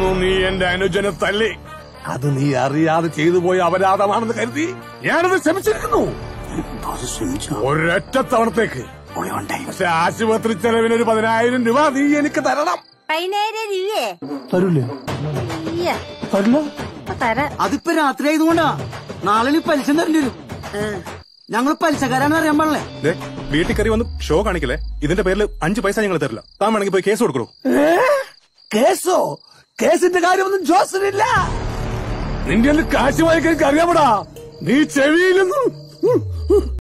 നീ എന്റെ അനുജനെ തല്ലി അത് നീ അറിയാതെ ചെയ്തു പോയ അപരാധമാണെന്ന് കരുതി ഞാനത് ശ്രമിച്ചിരിക്കുന്നു ഒരൊറ്റ തവണത്തേക്ക് പക്ഷെ ആശുപത്രി ചെലവിന് ഒരു പതിനായിരം രൂപ നീ എനിക്ക് തരണം പതിനായിരം രൂപയെ തരൂലേ ഇയ്യ, തരില്ല ഇപ്പൊ തരാം അതിപ്പോ രാത്രി ആയതുകൊണ്ടാ നാളെ നീ പലിശ തരേണ്ടി വരും ഞങ്ങൾ പലിശക്കാരാണെന്ന് അറിയാൻ പാടില്ലേ ദേ, വീട്ടിൽ കയറി വന്ന് ഷോ കാണിക്കലേ ഇതിന്റെ പേരിൽ അഞ്ച് പൈസ ഞങ്ങൾ തരില്ല താൻ വേണമെങ്കിൽ പോയി കേസ് കൊടുക്കണോ കേസോ കേസിന്റെ കാര്യമൊന്നും ജോസിനില്ല നിന്റെ കാശ് വാങ്ങിക്കാൻ എനിക്ക് അറിയാമടാ നീ ചെവിയിലൊന്നും